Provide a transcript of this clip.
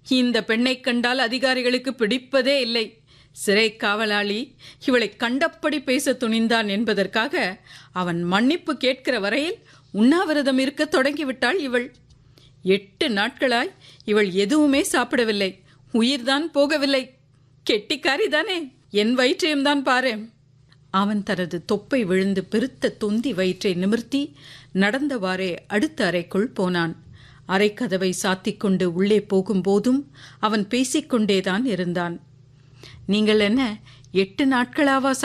இந்த பெண்ணைக் கண்டால் அதிகாரிகளுக்கு பிடிப்பதே இல்லை சிறை காவலாளி இவளை கண்டபடி பேச துணிந்தான் என்பதற்காக அவன் மன்னிப்பு கேட்கிற வரையில் உண்ணாவிரதம் இருக்க தொடங்கிவிட்டாள் இவள் எட்டு நாட்களாய் இவள் எதுவுமே சாப்பிடவில்லை உயிர்தான் போகவில்லை கெட்டிக்காரிதானே என் வயிற்றையும் தான் பாரு அவன் தனது தொப்பை விழுந்து பெருத்த தொந்தி வயிற்றை நிமிர்த்தி நடந்தவாறே அடுத்த அறைக்குள் போனான் அறைக்கதவை சாத்திக் கொண்டு உள்ளே போகும்போதும் அவன் பேசிக்கொண்டேதான் இருந்தான் நீங்கள் என்ன எட்டு நாட்களாவா